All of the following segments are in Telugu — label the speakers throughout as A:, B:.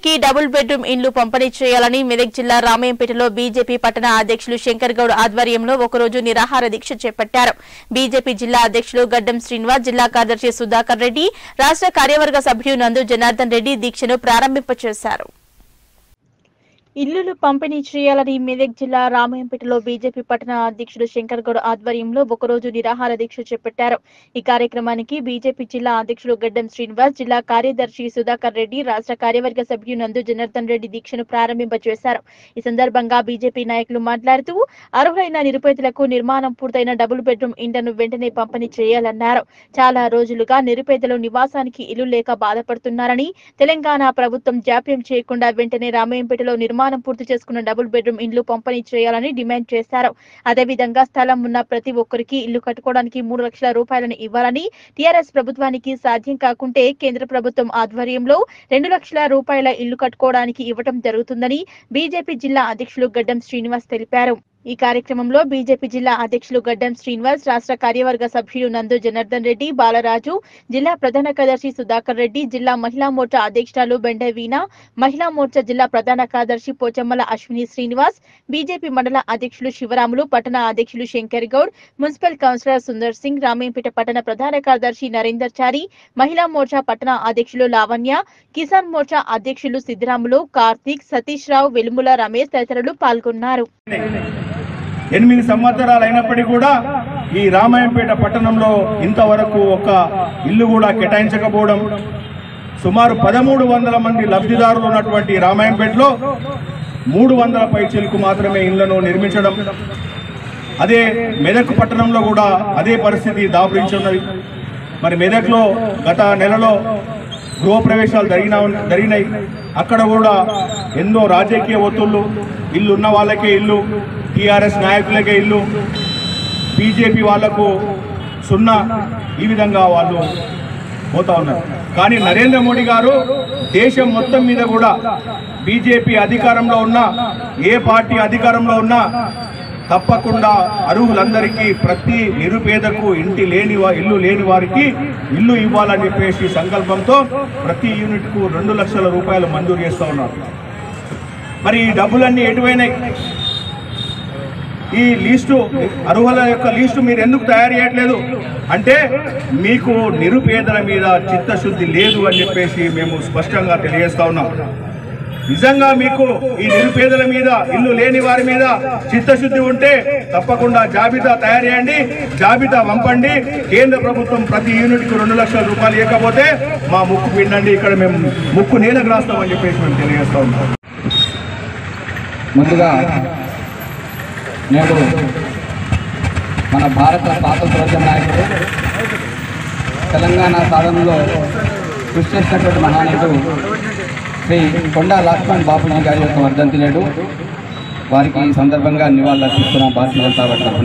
A: అందరికీ డబుల్ బెడ్రూమ్ ఇండ్లు పంపిణీ చేయాలని మెదక్ జిల్లా రామయంపేటలో బీజేపీ పట్టణ అధ్యక్షులు శంకర్ గౌడ్ ఆధ్వర్యంలో ఒకరోజు నిరాహార దీక్ష చేపట్టారు బీజేపీ జిల్లా అధ్యక్షులు గడ్డం శ్రీనివాస్ జిల్లా కార్యదర్శి సుధాకర్ రెడ్డి రాష్ట్ర కార్యవర్గ సభ్యులు నందు జనార్దన్ రెడ్డి దీక్షను ప్రారంభింపచేశారు ఇల్లులు పంపిణీ చేయాలని మెదక్ జిల్లా రామాయంపేటలో బీజేపీ పట్టణ అధ్యక్షుడు శంకర్ గౌడ్ ఆధ్వర్యంలో ఒకరోజు నిరాహార దీక్ష చేపట్టారు ఈ కార్యక్రమానికి బీజేపీ జిల్లా అధ్యక్షుడు గడ్డం శ్రీనివాస్ జిల్లా కార్యదర్శి సుధాకర్ రెడ్డి రాష్ట్ర కార్యవర్గ సభ్యులు నందు జనార్దన్ రెడ్డి దీక్షను ప్రారంభింపచేశారు ఈ సందర్భంగా బీజేపీ నాయకులు మాట్లాడుతూ అర్హులైన నిరుపేదలకు నిర్మాణం పూర్తయిన డబుల్ బెడ్రూమ్ ఇండ్లను వెంటనే పంపిణీ చేయాలన్నారు చాలా రోజులుగా నిరుపేదలు నివాసానికి ఇల్లు లేక బాధపడుతున్నారని తెలంగాణ ప్రభుత్వం జాప్యం చేయకుండా వెంటనే రామాయంపేటలో నిర్మాణం పూర్తి చేసుకున్న డబుల్ బెడ్రూమ్ ఇండ్లు పంపిణీ చేయాలని డిమాండ్ చేశారు అదేవిధంగా స్థలం ఉన్న ప్రతి ఒక్కరికి ఇల్లు కట్టుకోవడానికి మూడు లక్షల రూపాయలను ఇవ్వాలని టీఆర్ఎస్ ప్రభుత్వానికి సాధ్యం కాకుంటే కేంద్ర ప్రభుత్వం ఆధ్వర్యంలో రెండు లక్షల రూపాయల ఇల్లు కట్టుకోవడానికి ఇవ్వటం జరుగుతుందని బీజేపీ జిల్లా అధ్యక్షులు గడ్డం శ్రీనివాస్ తెలిపారు ఈ కార్యక్రమంలో బీజేపీ జిల్లా అధ్యక్షులు గడ్డం శ్రీనివాస్ రాష్ట్ర కార్యవర్గ సభ్యులు నందు జనార్దన్ రెడ్డి బాలరాజు జిల్లా ప్రధాన కార్యదర్శి సుధాకర్ రెడ్డి జిల్లా మహిళా మోర్చా అధ్యక్షురాలు బెండ వీణ మహిళా మోర్చా జిల్లా ప్రధాన కార్యదర్శి పోచమ్మల అశ్విని శ్రీనివాస్ బీజేపీ మండల అధ్యక్షులు శివరాములు పట్టణ అధ్యక్షులు శంకర్ గౌడ్ మున్సిపల్ కౌన్సిలర్ సుందర్ సింగ్ రామేంపేట పట్టణ ప్రధాన కార్యదర్శి నరేందర్ చారి మహిళా మోర్చా పట్టణ అధ్యక్షులు లావణ్య కిసాన్ మోర్చా అధ్యక్షులు సిద్దిరాములు కార్తీక్ సతీష్ రావు వెలుముల రమేష్ తదితరులు పాల్గొన్నారు
B: ఎనిమిది సంవత్సరాలు అయినప్పటికీ కూడా ఈ రామాయంపేట పట్టణంలో ఇంతవరకు ఒక ఇల్లు కూడా కేటాయించకపోవడం సుమారు పదమూడు వందల మంది లబ్ధిదారులు ఉన్నటువంటి రామాయంపేటలో మూడు వందల పైచీలకు మాత్రమే ఇళ్లను నిర్మించడం అదే మెదక్ పట్టణంలో కూడా అదే పరిస్థితి దాపురించి ఉన్నది మరి మెదక్లో గత నెలలో గృహప్రవేశాలు జరిగిన జరిగినాయి అక్కడ కూడా ఎన్నో రాజకీయ ఒత్తుళ్ళు ఇల్లు ఉన్న వాళ్ళకే ఇల్లు టీఆర్ఎస్ నాయకులకే ఇల్లు బీజేపీ వాళ్లకు సున్నా ఈ విధంగా వాళ్ళు పోతా ఉన్నారు కానీ నరేంద్ర మోడీ గారు దేశం మొత్తం మీద కూడా బీజేపీ అధికారంలో ఉన్నా ఏ పార్టీ అధికారంలో ఉన్నా తప్పకుండా అర్హులందరికీ ప్రతి నిరుపేదకు ఇంటి లేని వా- ఇల్లు లేని వారికి ఇల్లు ఇవ్వాలని చెప్పేసి సంకల్పంతో ప్రతి యూనిట్కు రెండు లక్షల రూపాయలు మంజూరు చేస్తూ ఉన్నారు మరి ఈ డబ్బులన్నీ ఎటువైనాయి ఈ లీస్టు అర్హుల యొక్క లీస్టు మీరు ఎందుకు తయారు చేయట్లేదు అంటే మీకు నిరుపేదల మీద చిత్తశుద్ధి లేదు అని చెప్పేసి మేము స్పష్టంగా తెలియజేస్తా ఉన్నాం నిజంగా మీకు ఈ నిరుపేదల మీద ఇల్లు లేని వారి మీద చిత్తశుద్ధి ఉంటే తప్పకుండా జాబితా తయారు చేయండి జాబితా పంపండి కేంద్ర ప్రభుత్వం ప్రతి యూనిట్కు రెండు లక్షల రూపాయలు ఇవ్వకపోతే మా ముక్కు పిండండి ఇక్కడ మేము ముక్కు నీళ్ళకు రాస్తామని చెప్పేసి మేము తెలియజేస్తా ఉన్నాం
C: ముందుగా నేడు మన భారత స్వాతంత్రోద్యమ నాయకుడు తెలంగాణ సాధనలో కృషి చేసినటువంటి మహానీయుడు శ్రీ కొండా లక్ష్మణ్ బాపూజీ గారి యొక్క వర్ధంతి నేడు వారికి ఈ సందర్భంగా నివాళులు అర్పిస్తున్నాం భారతీయ జనతా పార్టీ తరఫున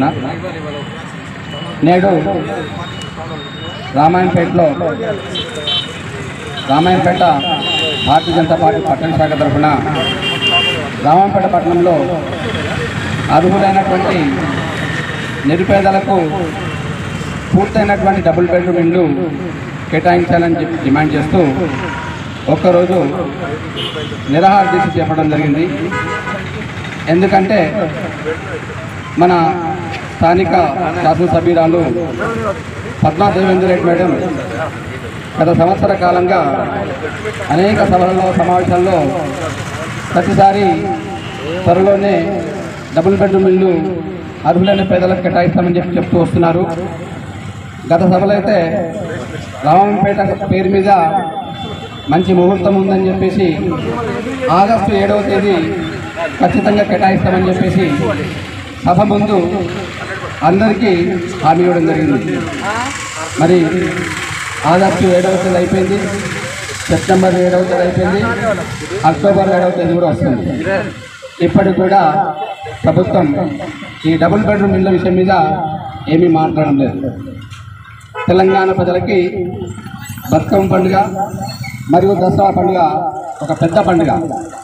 C: నేడు రామాయణపేటలో రామాయణపేట భారతీయ జనతా పార్టీ పట్టణ శాఖ తరఫున రామాయణపేట పట్టణంలో అర్హులైనటువంటి నిరుపేదలకు పూర్తయినటువంటి డబుల్ బెడ్రూమ్ ఇండ్లు కేటాయించాలని చెప్పి డిమాండ్ చేస్తూ ఒక్కరోజు నిరాహార దీక్ష చేపట్టడం జరిగింది ఎందుకంటే మన స్థానిక శాసనసభ్యురాలు పద్మా దేవేంద్ర రెడ్డి మేడం గత సంవత్సర కాలంగా అనేక సభలలో సమావేశాల్లో ప్రతిసారి త్వరలోనే డబుల్ బెడ్రూమ్ ఇల్లు అర్హులైన పేదలకు కేటాయిస్తామని చెప్పి చెప్తూ వస్తున్నారు గత సభలో అయితే రామంపేట పేరు మీద మంచి ముహూర్తం ఉందని చెప్పేసి ఆగస్టు ఏడవ తేదీ ఖచ్చితంగా కేటాయిస్తామని చెప్పేసి సభ ముందు అందరికీ హామీ ఇవ్వడం జరిగింది మరి ఆగస్టు ఏడవ తేదీ అయిపోయింది సెప్టెంబర్ ఏడవ తేదీ అయిపోయింది అక్టోబర్ ఏడవ తేదీ కూడా వస్తుంది ఇప్పటికి కూడా ప్రభుత్వం ఈ డబుల్ బెడ్రూమ్ ఇళ్ళ విషయం మీద ఏమీ మాట్లాడడం లేదు తెలంగాణ ప్రజలకి బతుకమ్మ పండుగ మరియు దసరా పండుగ ఒక పెద్ద పండుగ